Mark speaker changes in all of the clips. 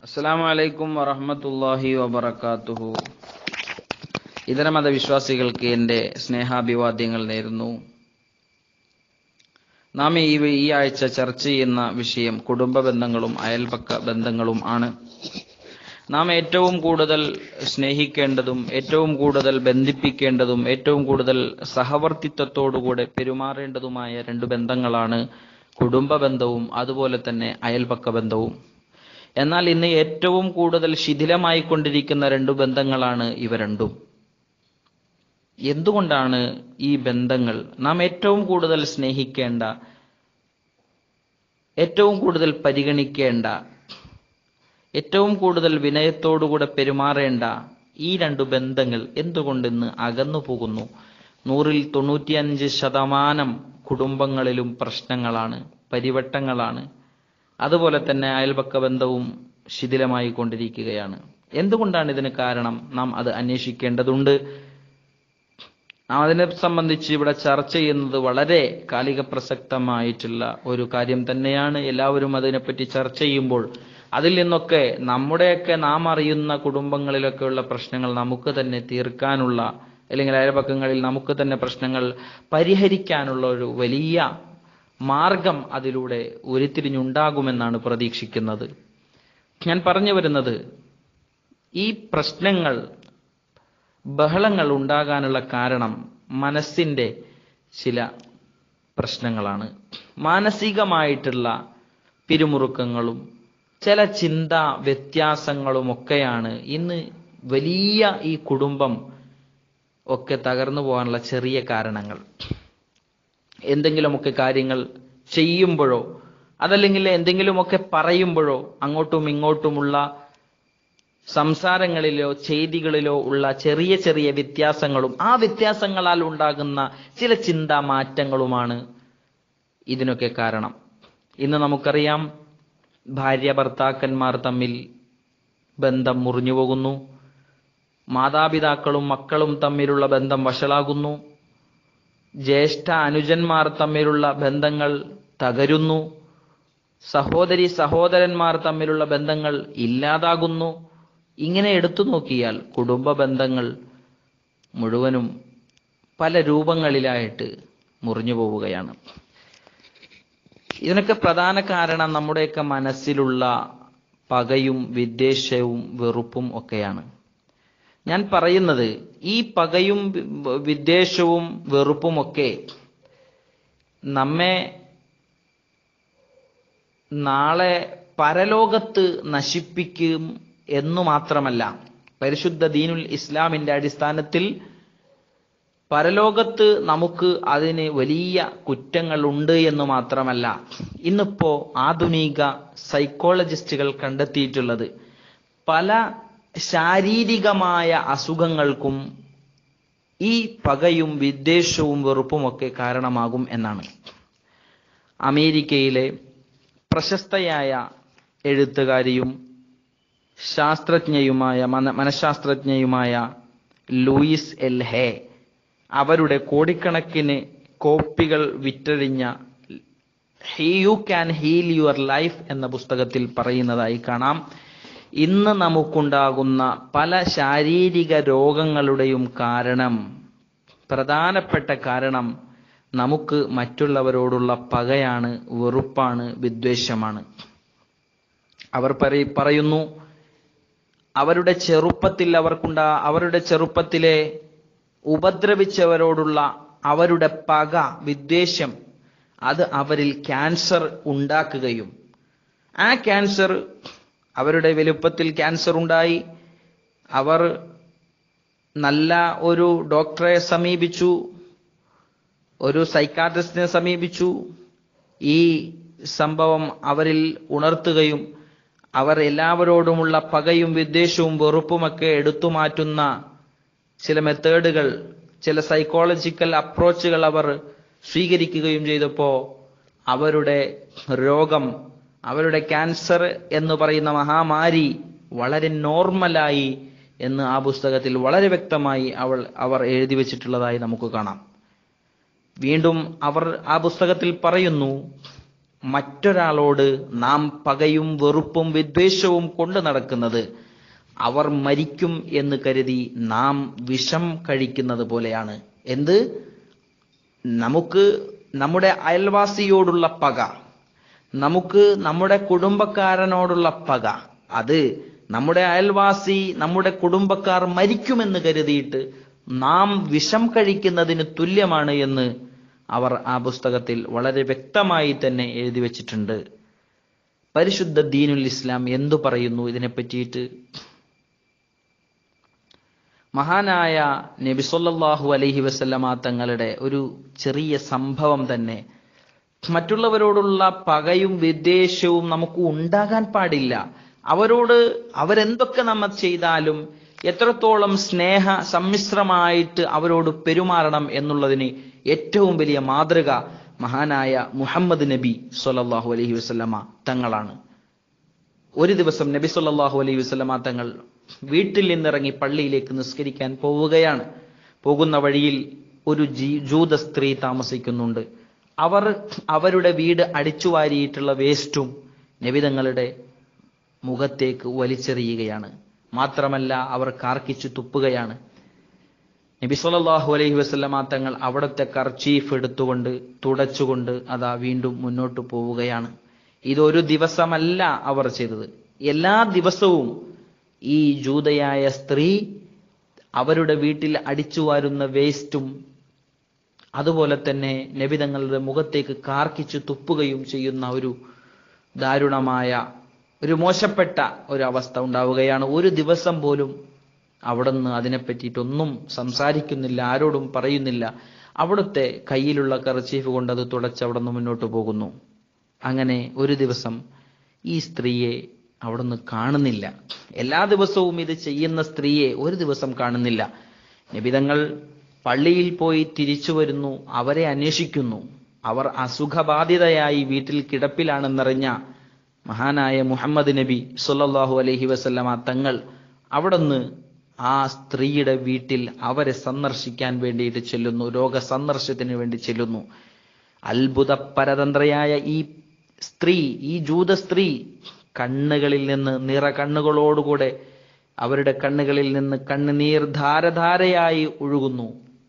Speaker 1: അസ്സലാമു അലൈക്കും വറഹ്മത്തുള്ളാഹി വബറകാതുഹു ഇതര മതവിശ്വാസികൾക്ക് എൻ്റെ സ്നേഹാഭിവാദ്യങ്ങൾ നേരുന്നു നാം ഈ ഈ ആഴ്ച ചർച്ച ചെയ്യുന്ന വിഷയം കുടുംബ ബന്ധങ്ങളും അയൽപക്ക ബന്ധങ്ങളും ആണ് നാം ഏറ്റവും കൂടുതൽ സ്നേഹിക്കേണ്ടതും ഏറ്റവും കൂടുതൽ ബന്ധിപ്പിക്കേണ്ടതും ഏറ്റവും കൂടുതൽ സഹവർത്തിത്വത്തോടുകൂടെ പെരുമാറേണ്ടതുമായ രണ്ടു ബന്ധങ്ങളാണ് കുടുംബ ബന്ധവും അതുപോലെ തന്നെ അയൽപക്ക ബന്ധവും എന്നാൽ ഇന്ന് ഏറ്റവും കൂടുതൽ ശിഥിലമായി കൊണ്ടിരിക്കുന്ന രണ്ടു ബന്ധങ്ങളാണ് ഇവ രണ്ടും എന്തുകൊണ്ടാണ് ഈ ബന്ധങ്ങൾ നാം ഏറ്റവും കൂടുതൽ സ്നേഹിക്കേണ്ട ഏറ്റവും കൂടുതൽ പരിഗണിക്കേണ്ട ഏറ്റവും കൂടുതൽ വിനയത്തോടുകൂടെ പെരുമാറേണ്ട ഈ രണ്ടു ബന്ധങ്ങൾ എന്തുകൊണ്ടിന്ന് അകന്നു പോകുന്നു നൂറിൽ തൊണ്ണൂറ്റിയഞ്ച് ശതമാനം കുടുംബങ്ങളിലും പ്രശ്നങ്ങളാണ് പരിവട്ടങ്ങളാണ് അതുപോലെ തന്നെ അയൽപക്ക ബന്ധവും ശിഥിലമായി കൊണ്ടിരിക്കുകയാണ് എന്തുകൊണ്ടാണ് ഇതിന് കാരണം നാം അത് അന്വേഷിക്കേണ്ടതുണ്ട് നാം അതിനെ സംബന്ധിച്ച് ഇവിടെ ചർച്ച ചെയ്യുന്നത് വളരെ കാലിക പ്രസക്തമായിട്ടുള്ള ഒരു കാര്യം തന്നെയാണ് എല്ലാവരും അതിനെപ്പറ്റി ചർച്ച ചെയ്യുമ്പോൾ അതിൽ നിന്നൊക്കെ നമ്മുടെയൊക്കെ നാം അറിയുന്ന കുടുംബങ്ങളിലൊക്കെയുള്ള പ്രശ്നങ്ങൾ നമുക്ക് തന്നെ തീർക്കാനുള്ള അല്ലെങ്കിൽ അയൽപക്കങ്ങളിൽ നമുക്ക് തന്നെ പ്രശ്നങ്ങൾ പരിഹരിക്കാനുള്ള ഒരു വലിയ മാർഗം അതിലൂടെ ഉരുത്തിരിഞ്ഞുണ്ടാകുമെന്നാണ് പ്രതീക്ഷിക്കുന്നത് ഞാൻ പറഞ്ഞു വരുന്നത് ഈ പ്രശ്നങ്ങൾ ബഹളങ്ങൾ ഉണ്ടാകാനുള്ള കാരണം മനസ്സിന്റെ ചില പ്രശ്നങ്ങളാണ് മാനസികമായിട്ടുള്ള പിരിമുറുക്കങ്ങളും ചില ചിന്താ വ്യത്യാസങ്ങളുമൊക്കെയാണ് ഇന്ന് വലിയ ഈ കുടുംബം ഒക്കെ തകർന്നു പോകാനുള്ള ചെറിയ കാരണങ്ങൾ എന്തെങ്കിലുമൊക്കെ കാര്യങ്ങൾ ചെയ്യുമ്പോഴോ അതല്ലെങ്കിൽ എന്തെങ്കിലുമൊക്കെ പറയുമ്പോഴോ അങ്ങോട്ടും ഇങ്ങോട്ടുമുള്ള സംസാരങ്ങളിലോ ചെയ്തികളിലോ ഉള്ള ചെറിയ ചെറിയ വ്യത്യാസങ്ങളും ആ വ്യത്യാസങ്ങളാൽ ഉണ്ടാകുന്ന ചില ചിന്താ മാറ്റങ്ങളുമാണ് ഇതിനൊക്കെ കാരണം ഇന്ന് നമുക്കറിയാം ഭാര്യ ഭർത്താക്കന്മാർ തമ്മിൽ ബന്ധം മുറിഞ്ഞു പോകുന്നു മാതാപിതാക്കളും മക്കളും തമ്മിലുള്ള ബന്ധം വഷളാകുന്നു ജ്യേഷ്ഠ അനുജന്മാർ തമ്മിലുള്ള ബന്ധങ്ങൾ തകരുന്നു സഹോദരി സഹോദരന്മാർ തമ്മിലുള്ള ബന്ധങ്ങൾ ഇല്ലാതാകുന്നു ഇങ്ങനെ എടുത്തു നോക്കിയാൽ കുടുംബ ബന്ധങ്ങൾ മുഴുവനും പല രൂപങ്ങളിലായിട്ട് മുറിഞ്ഞു പോവുകയാണ് ഇതിനൊക്കെ പ്രധാന കാരണം നമ്മുടെയൊക്കെ മനസ്സിലുള്ള പകയും വിദ്വേഷവും വെറുപ്പും ഒക്കെയാണ് ഞാൻ പറയുന്നത് ഈ പകയും വിദ്വേഷവും വെറുപ്പുമൊക്കെ നമ്മെ നാളെ പരലോകത്ത് നശിപ്പിക്കും എന്നു മാത്രമല്ല പരിശുദ്ധ ദീനുൽ ഇസ്ലാമിന്റെ അടിസ്ഥാനത്തിൽ പരലോകത്ത് നമുക്ക് അതിന് വലിയ കുറ്റങ്ങളുണ്ട് എന്ന് മാത്രമല്ല ഇന്നിപ്പോ ആധുനിക സൈക്കോളജിസ്റ്റുകൾ കണ്ടെത്തിയിട്ടുള്ളത് പല ശാരീരികമായ അസുഖങ്ങൾക്കും ഈ പകയും വിദ്വേഷവും വെറുപ്പുമൊക്കെ കാരണമാകും എന്നാണ് അമേരിക്കയിലെ പ്രശസ്തയായ എഴുത്തുകാരിയും ശാസ്ത്രജ്ഞയുമായ മനഃശാസ്ത്രജ്ഞയുമായ ലൂയിസ് എൽ ഹേ അവരുടെ കോടിക്കണക്കിന് കോപ്പികൾ വിറ്റഴിഞ്ഞ ഹീ you can heal your life എന്ന പുസ്തകത്തിൽ പറയുന്നതായി കാണാം ഇന്ന് നമുക്കുണ്ടാകുന്ന പല ശാരീരിക രോഗങ്ങളുടെയും കാരണം പ്രധാനപ്പെട്ട കാരണം നമുക്ക് മറ്റുള്ളവരോടുള്ള പകയാണ് വെറുപ്പാണ് വിദ്വേഷമാണ് അവർ പറയുന്നു അവരുടെ ചെറുപ്പത്തിൽ അവർക്കുണ്ടാ അവരുടെ ചെറുപ്പത്തിലെ ഉപദ്രവിച്ചവരോടുള്ള അവരുടെ പക വിദ്വേഷം അത് അവരിൽ ക്യാൻസർ ഉണ്ടാക്കുകയും ആ ക്യാൻസർ അവരുടെ വലുപ്പത്തിൽ ക്യാൻസർ ഉണ്ടായി അവർ നല്ല ഒരു ഡോക്ടറെ സമീപിച്ചു ഒരു സൈക്കാട്രിസ്റ്റിനെ സമീപിച്ചു ഈ സംഭവം അവരിൽ ഉണർത്തുകയും അവർ എല്ലാവരോടുമുള്ള പകയും വിദ്വേഷവും വെറുപ്പുമൊക്കെ എടുത്തു മാറ്റുന്ന ചില മെത്തേഡുകൾ ചില സൈക്കോളജിക്കൽ അപ്രോച്ചുകൾ അവർ സ്വീകരിക്കുകയും ചെയ്തപ്പോ അവരുടെ രോഗം അവരുടെ ക്യാൻസർ എന്ന് പറയുന്ന മഹാമാരി വളരെ നോർമലായി എന്ന് ആ പുസ്തകത്തിൽ വളരെ വ്യക്തമായി അവൾ അവർ എഴുതി വച്ചിട്ടുള്ളതായി നമുക്ക് കാണാം വീണ്ടും അവർ ആ പുസ്തകത്തിൽ പറയുന്നു മറ്റൊരാളോട് നാം പകയും വെറുപ്പും വിദ്വേഷവും കൊണ്ടു നടക്കുന്നത് അവർ മരിക്കും എന്ന് കരുതി നാം വിഷം കഴിക്കുന്നത് പോലെയാണ് എന്ത് നമുക്ക് നമ്മുടെ അയൽവാസിയോടുള്ള പക നമുക്ക് നമ്മുടെ കുടുംബക്കാരനോടുള്ള പക അത് നമ്മുടെ അയൽവാസി നമ്മുടെ കുടുംബക്കാർ മരിക്കുമെന്ന് കരുതിയിട്ട് നാം വിഷം കഴിക്കുന്നതിന് തുല്യമാണ് എന്ന് അവർ ആ പുസ്തകത്തിൽ വളരെ വ്യക്തമായി തന്നെ എഴുതി വച്ചിട്ടുണ്ട് പരിശുദ്ധ ദീനുൽ ഇസ്ലാം എന്തു പറയുന്നു ഇതിനെ പറ്റിയിട്ട് മഹാനായ നബി സല്ലല്ലാഹു അലൈഹി വസല്ലമ തങ്ങളുടെ ഒരു ചെറിയ സംഭവം തന്നെ മറ്റുള്ളവരോടുള്ള പകയും വിദ്വേഷവും നമുക്ക് ഉണ്ടാകാൻ പാടില്ല അവരോട് അവരെന്തൊക്കെ നമ്മൾ ചെയ്താലും എത്രത്തോളം സ്നേഹ സമ്മിശ്രമായിട്ട് അവരോട് പെരുമാറണം എന്നുള്ളതിന് ഏറ്റവും വലിയ മാതൃക മഹാനായ മുഹമ്മദ് നബി സല്ലല്ലാഹു അലൈഹി വസല്ലമ തങ്ങളാണ് ഒരു ദിവസം നബി സല്ലല്ലാഹു അലൈഹി വസല്ലമ തങ്ങൾ വീട്ടിൽ നിന്നിറങ്ങി പള്ളിയിലേക്ക് നിസ്കരിക്കാൻ പോവുകയാണ് പോകുന്ന വഴിയിൽ ഒരു ജീ ജൂത സ്ത്രീ താമസിക്കുന്നുണ്ട് അവർ അവരുടെ വീട് അടിച്ചു വാരിയിട്ടുള്ള വേസ്റ്റും നബിതങ്ങളുടെ മുഖത്തേക്ക് വലിച്ചെറിയുകയാണ് മാത്രമല്ല അവർ കാർക്കിച്ചു തുപ്പുകയാണ് നബി സല്ലല്ലാഹു അലൈഹി വസല്ലമ തങ്ങൾ അവിടുത്തെ കർച്ചീഫ് എടുത്തുകൊണ്ട് തുടച്ചുകൊണ്ട് അതാ വീണ്ടും മുന്നോട്ട് പോവുകയാണ് ഇതൊരു ദിവസമല്ല അവർ ചെയ്തത് എല്ലാ ദിവസവും ഈ ജൂതയായ സ്ത്രീ അവരുടെ വീട്ടിൽ അടിച്ചു വാരുന്ന വേസ്റ്റും അതുപോലെ തന്നെ നബിതങ്ങളുടെ മുഖത്തേക്ക് കാർക്കിച്ചു തുപ്പുകയും ചെയ്യുന്ന ഒരു ദാരുണമായ ഒരു മോശപ്പെട്ട ഒരു അവസ്ഥ ഉണ്ടാവുകയാണ് ഒരു ദിവസം പോലും അവിടുന്ന് അതിനെപ്പറ്റിയിട്ടൊന്നും സംസാരിക്കുന്നില്ല ആരോടും പറയുന്നില്ല അവിടുത്തെ കയ്യിലുള്ള കർച്ചീഫ് കൊണ്ട് അത് തുടച്ച് അവിടുന്ന് മുന്നോട്ട് പോകുന്നു അങ്ങനെ ഒരു ദിവസം ഈ സ്ത്രീയെ അവിടുന്ന് കാണുന്നില്ല എല്ലാ ദിവസവും ഇത് ചെയ്യുന്ന സ്ത്രീയെ ഒരു ദിവസം കാണുന്നില്ല നിബിതങ്ങൾ പള്ളിയിൽ പോയി തിരിച്ചു വരുന്നു അവരെ അന്വേഷിക്കുന്നു അവർ അസുഖബാധിതയായി വീട്ടിൽ കിടപ്പിലാണെന്നറിഞ്ഞ മഹാനായ മുഹമ്മദ് നബി സല്ലല്ലാഹു അലൈഹി വസല്ലമ തങ്ങൾ അവിടുന്ന് ആ സ്ത്രീയുടെ വീട്ടിൽ അവരെ സന്ദർശിക്കാൻ വേണ്ടിയിട്ട് ചെല്ലുന്നു രോഗ സന്ദർശനത്തിന് വേണ്ടി ചെല്ലുന്നു അത്ഭുത പരതന്ത്രയായ ഈ സ്ത്രീ ഈ ജൂത സ്ത്രീ കണ്ണുകളിൽ നിന്ന് നിറ കണ്ണുകളോടുകൂടെ അവരുടെ കണ്ണുകളിൽ നിന്ന് കണ്ണുനീർ ധാരധാരയായി ഒഴുകുന്നു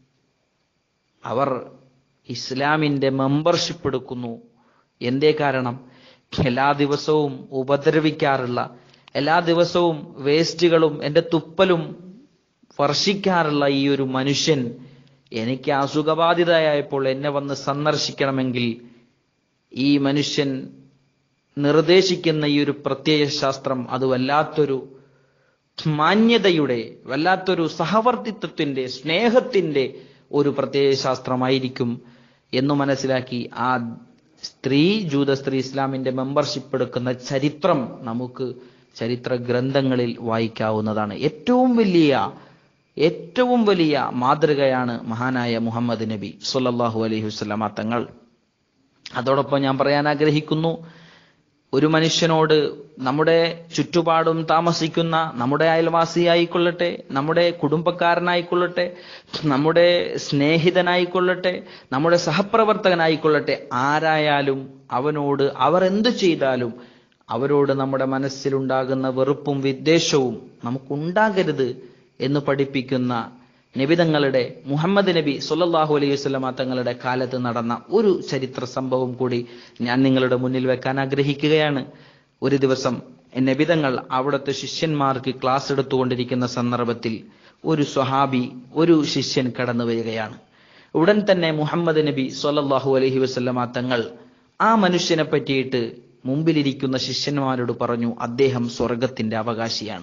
Speaker 1: അവർ ഇസ്ലാമിന്റെ മെമ്പർഷിപ്പ് എടുക്കുന്നു എന്തേ കാരണം എല്ലാ ദിവസവും ഉപദ്രവിക്കാറുള്ള എല്ലാ ദിവസവും വേസ്റ്റുകളും എൻ്റെ തുപ്പലും വർഷിക്കാറുള്ള ഈ ഒരു മനുഷ്യൻ എനിക്ക് അസുഖബാധിതയായപ്പോൾ എന്നെ വന്ന് സന്ദർശിക്കണമെങ്കിൽ ഈ മനുഷ്യൻ നിർദ്ദേശിക്കുന്ന ഈ ഒരു പ്രത്യയ ശാസ്ത്രം അത് വല്ലാത്തൊരു മാന്യതയുടെ വല്ലാത്തൊരു സഹവർത്തിത്വത്തിന്റെ സ്നേഹത്തിന്റെ ഒരു പ്രത്യയ ശാസ്ത്രമായിരിക്കും എന്ന് മനസ്സിലാക്കി ആ സ്ത്രീ ജൂത സ്ത്രീ ഇസ്ലാമിന്റെ മെമ്പർഷിപ്പ് എടുക്കുന്ന ചരിത്രം നമുക്ക് ചരിത്ര ഗ്രന്ഥങ്ങളിൽ വായിക്കാവുന്നതാണ് ഏറ്റവും വലിയ ഏറ്റവും വലിയ മാതൃകയാണ് മഹാനായ മുഹമ്മദ് നബി സല്ലല്ലാഹു അലൈഹി വസല്ലമ തങ്ങൾ അതോടൊപ്പം ഞാൻ പറയാൻ ആഗ്രഹിക്കുന്നു ഒരു മനുഷ്യനോട് നമ്മുടെ ചുറ്റുപാടും താമസിക്കുന്ന നമ്മുടെ അയൽവാസിയായിക്കൊള്ളട്ടെ നമ്മുടെ കുടുംബക്കാരനായിക്കൊള്ളട്ടെ നമ്മുടെ സ്നേഹിതനായിക്കൊള്ളട്ടെ നമ്മുടെ സഹപ്രവർത്തകനായിക്കൊള്ളട്ടെ ആരായാലും അവനോട് അവർ എന്തു ചെയ്താലും അവരോട് നമ്മുടെ മനസ്സിലുണ്ടാകുന്ന വെറുപ്പും വിദ്വേഷവും നമുക്കുണ്ടാകരുത് എന്ന് പഠിപ്പിക്കുന്ന നബിതങ്ങളുടെ മുഹമ്മദ് നബി സൊല്ലാഹു അലൈഹി വസ്ലമ തങ്ങളുടെ കാലത്ത് നടന്ന ഒരു ചരിത്ര സംഭവം കൂടി ഞാൻ നിങ്ങളുടെ മുന്നിൽ വെക്കാൻ ആഗ്രഹിക്കുകയാണ് ഒരു ദിവസം നബിതങ്ങൾ അവിടുത്തെ ശിഷ്യന്മാർക്ക് ക്ലാസ് എടുത്തുകൊണ്ടിരിക്കുന്ന സന്ദർഭത്തിൽ ഒരു സ്വഹാബി ഒരു ശിഷ്യൻ കടന്നു വരികയാണ് ഉടൻ തന്നെ മുഹമ്മദ് നബി സൊല്ലാഹു അലൈഹി വസ്ലമ തങ്ങൾ ആ മനുഷ്യനെ പറ്റിയിട്ട് മുമ്പിലിരിക്കുന്ന ശിഷ്യന്മാരോട് പറഞ്ഞു അദ്ദേഹം സ്വർഗത്തിന്റെ അവകാശിയാണ്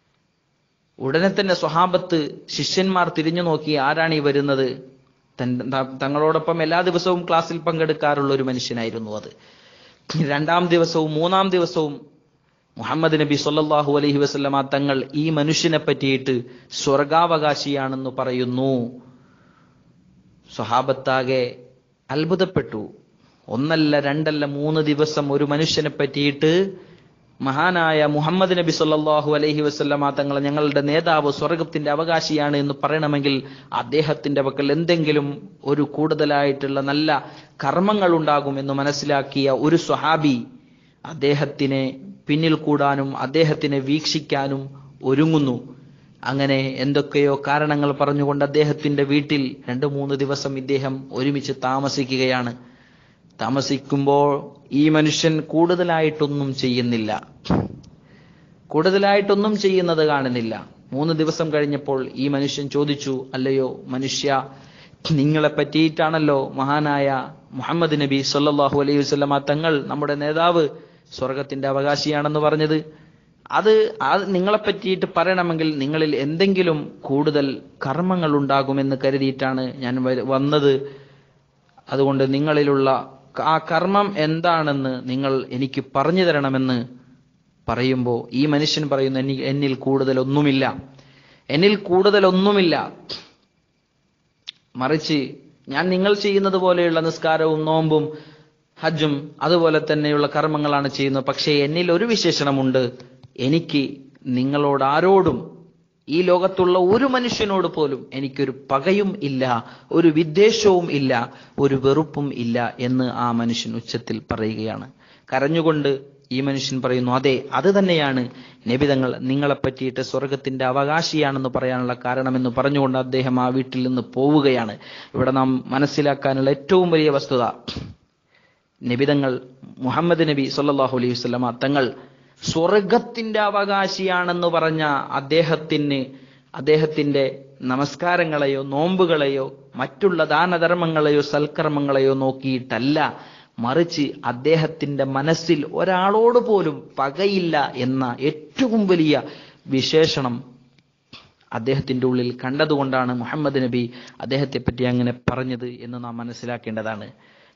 Speaker 1: ഉടനെ തന്നെ സ്വഹാബത്ത് ശിഷ്യന്മാർ തിരിഞ്ഞു നോക്കി ആരാണ് ഈ വരുന്നത് തങ്ങളോടൊപ്പം എല്ലാ ദിവസവും ക്ലാസ്സിൽ പങ്കെടുക്കാറുള്ള ഒരു മനുഷ്യനായിരുന്നു അത് രണ്ടാം ദിവസവും മൂന്നാം ദിവസവും മുഹമ്മദ് നബി സല്ലല്ലാഹു അലൈഹി വസല്ലമ തങ്ങൾ ഈ മനുഷ്യനെ പറ്റിയിട്ട് സ്വർഗാവകാശിയാണെന്ന് പറയുന്നു സ്വഹാബത്താകെ അത്ഭുതപ്പെട്ടു ഒന്നല്ല രണ്ടല്ല മൂന്ന് ദിവസം ഒരു മനുഷ്യനെ പറ്റിയിട്ട് മഹാനായ മുഹമ്മദ് നബി സല്ലല്ലാഹു അലൈഹി വസല്ലമ തങ്ങൾ ഞങ്ങളുടെ നേതാവ് സ്വർഗത്തിന്റെ അവകാശിയാണ് എന്ന് പറയണമെങ്കിൽ അദ്ദേഹത്തിന്റെ പക്കൽ എന്തെങ്കിലും ഒരു കൂടുതലായിട്ടുള്ള നല്ല കർമ്മങ്ങൾ ഉണ്ടാകും എന്ന് മനസ്സിലാക്കിയ ഒരു സ്വഹാബി അദ്ദേഹത്തിനെ പിന്നിൽ കൂടാനും അദ്ദേഹത്തിനെ വീക്ഷിക്കാനും ഒരുങ്ങുന്നു അങ്ങനെ എന്തൊക്കെയോ കാരണങ്ങൾ പറഞ്ഞുകൊണ്ട് അദ്ദേഹത്തിന്റെ വീട്ടിൽ രണ്ടു മൂന്ന് ദിവസം ഇദ്ദേഹം ഒരുമിച്ച് താമസിക്കുകയാണ് താമസിക്കുമ്പോൾ ഈ മനുഷ്യൻ കൂടുതലായിട്ടൊന്നും ചെയ്യുന്നില്ല കൂടുതലായിട്ടൊന്നും ചെയ്യുന്നത് കാണുന്നില്ല മൂന്ന് ദിവസം കഴിഞ്ഞപ്പോൾ ഈ മനുഷ്യൻ ചോദിച്ചു അല്ലയോ മനുഷ്യ നിങ്ങളെ പറ്റിയിട്ടാണല്ലോ മഹാനായ മുഹമ്മദ് നബി സല്ലല്ലാഹു അലൈഹി വസല്ലമ തങ്ങൾ നമ്മുടെ നേതാവ് സ്വർഗത്തിന്റെ അവകാശിയാണെന്ന് പറഞ്ഞത് അത് അത് നിങ്ങളെ പറ്റിയിട്ട് പറയണമെങ്കിൽ നിങ്ങളിൽ എന്തെങ്കിലും കൂടുതൽ കർമ്മങ്ങൾ ഉണ്ടാകുമെന്ന് കരുതിയിട്ടാണ് ഞാൻ വ- വന്നത് അതുകൊണ്ട് നിങ്ങളിലുള്ള ആ കർമ്മം എന്താണെന്ന് നിങ്ങൾ എനിക്ക് പറഞ്ഞു തരണമെന്ന് പറയുമ്പോൾ ഈ മനുഷ്യൻ പറയുന്നു "എന്നി- എന്നിൽ കൂടുതൽ ഒന്നുമില്ല എന്നിൽ കൂടുതൽ ഒന്നുമില്ല മറിച്ച് ഞാൻ നിങ്ങൾ ചെയ്യുന്നത് പോലെയുള്ള നിസ്കാരവും നോമ്പും ഹജ്ജും അതുപോലെ തന്നെയുള്ള കർമ്മങ്ങളാണ് ചെയ്യുന്നത് പക്ഷേ എന്നിൽ ഒരു വിശേഷണമുണ്ട് എനിക്ക് നിങ്ങളോട് ആരോടും ഈ ലോകത്തുള്ള ഒരു മനുഷ്യനോട് പോലും എനിക്കൊരു പകയും ഇല്ല ഒരു വിദ്വേഷവും ഇല്ല ഒരു വെറുപ്പും ഇല്ല എന്ന് ആ മനുഷ്യൻ ഉച്ചത്തിൽ പറയുകയാണ് കരഞ്ഞുകൊണ്ട് ഈ മനുഷ്യൻ പറയുന്നു അതെ അത് തന്നെയാണ് നബിതങ്ങൾ നിങ്ങളെ പറ്റിയിട്ട് സ്വർഗത്തിന്റെ അവകാശിയാണെന്ന് പറയാനുള്ള കാരണമെന്ന് പറഞ്ഞുകൊണ്ട് അദ്ദേഹം ആ വീട്ടിൽ നിന്ന് പോവുകയാണ് ഇവിടെ നാം മനസ്സിലാക്കാനുള്ള ഏറ്റവും വലിയ വസ്തുത നബിതങ്ങൾ മുഹമ്മദ് നബി സല്ലല്ലാഹു അലൈഹി വസല്ലമ തങ്ങൾ സ്വർഗത്തിന്റെ അവകാശിയാണെന്ന് പറഞ്ഞ അദ്ദേഹത്തിന് അദ്ദേഹത്തിന്റെ നമസ്കാരങ്ങളെയോ നോമ്പുകളെയോ മറ്റുള്ള ദാനധർമ്മങ്ങളെയോ സൽക്കർമ്മങ്ങളെയോ നോക്കിയിട്ടല്ല മറിച്ച് അദ്ദേഹത്തിന്റെ മനസ്സിൽ ഒരാളോട് പോലും പകയില്ല എന്ന ഏറ്റവും വലിയ വിശേഷണം അദ്ദേഹത്തിന്റെ ഉള്ളിൽ കണ്ടതുകൊണ്ടാണ് മുഹമ്മദ് നബി അദ്ദേഹത്തെ പറ്റി അങ്ങനെ പറഞ്ഞത് എന്ന് നാം മനസ്സിലാക്കേണ്ടതാണ്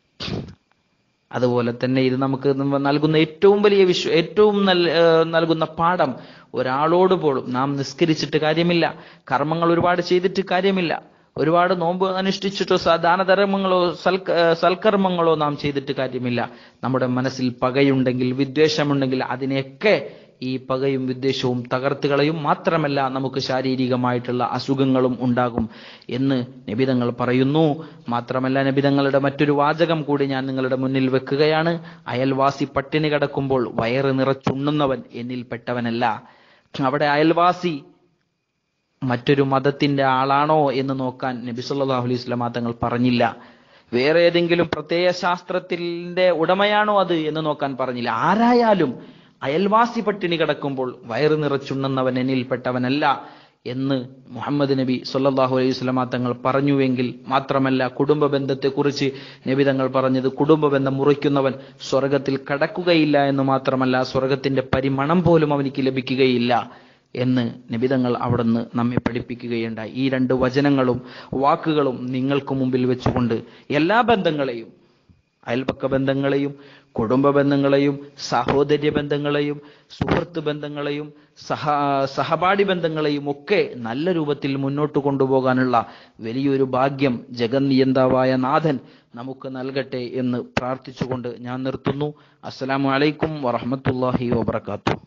Speaker 1: അതുപോലെ തന്നെ ഇത് നമുക്ക് നമ്മ നൽകുന്ന ഏറ്റവും വലിയ വിശ്വ ഏറ്റവും നൽ- ഏഹ് നൽകുന്ന പാഠം ഒരാളോട് പോലും നാം നിസ്കരിച്ചിട്ട് കാര്യമില്ല കർമ്മങ്ങൾ ഒരുപാട് ചെയ്തിട്ട് കാര്യമില്ല ഒരുപാട് നോമ്പ് അനുഷ്ഠിച്ചിട്ടോ സ- ദാനധർമ്മങ്ങളോ സൽ സൽക്കർമ്മങ്ങളോ നാം ചെയ്തിട്ട് കാര്യമില്ല നമ്മുടെ മനസ്സിൽ പകയുണ്ടെങ്കിൽ വിദ്വേഷമുണ്ടെങ്കിൽ അതിനെയൊക്കെ ഈ പകയും വിദ്വേഷവും തകർത്ത് കളയും മാത്രമല്ല നമുക്ക് ശാരീരികമായിട്ടുള്ള അസുഖങ്ങളും ഉണ്ടാകും എന്ന് നബിതങ്ങൾ പറയുന്നു മാത്രമല്ല നബിതങ്ങളുടെ മറ്റൊരു വാചകം കൂടി ഞാൻ നിങ്ങളുടെ മുന്നിൽ വെക്കുകയാണ് അയൽവാസി പട്ടിണി കിടക്കുമ്പോൾ വയറ് നിറച്ചുണ്ണുന്നവൻ എന്നിൽപ്പെട്ടവനല്ല അവിടെ അയൽവാസി മറ്റൊരു മതത്തിന്റെ ആളാണോ എന്ന് നോക്കാൻ നബി സല്ലല്ലാഹു അലൈഹി വസല്ലമ തങ്ങൾ പറഞ്ഞില്ല വേറെ ഏതെങ്കിലും പ്രത്യയ ശാസ്ത്രത്തിന്റെ ഉടമയാണോ അത് എന്ന് നോക്കാൻ പറഞ്ഞില്ല ആരായാലും അയൽവാസി പട്ടിണി കിടക്കുമ്പോൾ വയറ് നിറച്ചുണ്ണുന്നവൻ എന്നിൽപ്പെട്ടവനല്ല എന്ന് മുഹമ്മദ് നബി സല്ലല്ലാഹു അലൈഹി വസല്ലമ തങ്ങൾ പറഞ്ഞുവെങ്കിൽ മാത്രമല്ല കുടുംബ ബന്ധത്തെക്കുറിച്ച് നബി തങ്ങൾ പറഞ്ഞത് കുടുംബ ബന്ധം മുറിക്കുന്നവൻ സ്വർഗത്തിൽ കടക്കുകയില്ല എന്ന് മാത്രമല്ല സ്വർഗത്തിന്റെ പരിമണം പോലും അവനിക്ക് ലഭിക്കുകയില്ല എന്ന് നിബിതങ്ങൾ അവിടുന്ന് നമ്മെ പഠിപ്പിക്കുകയുണ്ടായി ഈ രണ്ട് വചനങ്ങളും വാക്കുകളും നിങ്ങൾക്ക് മുമ്പിൽ വെച്ചുകൊണ്ട് എല്ലാ ബന്ധങ്ങളെയും അയൽപക്ക ബന്ധങ്ങളെയും കുടുംബ ബന്ധങ്ങളെയും സഹോദര്യ ബന്ധങ്ങളെയും സുഹൃത്ത് ബന്ധങ്ങളെയും സഹ സഹപാഠി ബന്ധങ്ങളെയും ഒക്കെ നല്ല രൂപത്തിൽ മുന്നോട്ട് കൊണ്ടുപോകാനുള്ള വലിയൊരു ഭാഗ്യം ജഗന്നിയന്താവായ നാഥൻ നമുക്ക് നൽകട്ടെ എന്ന് പ്രാർത്ഥിച്ചുകൊണ്ട് ഞാൻ നിർത്തുന്നു അസ്സലാമു അലൈക്കും വറഹ്മത്തുള്ളാഹി വബർക്കാത്തു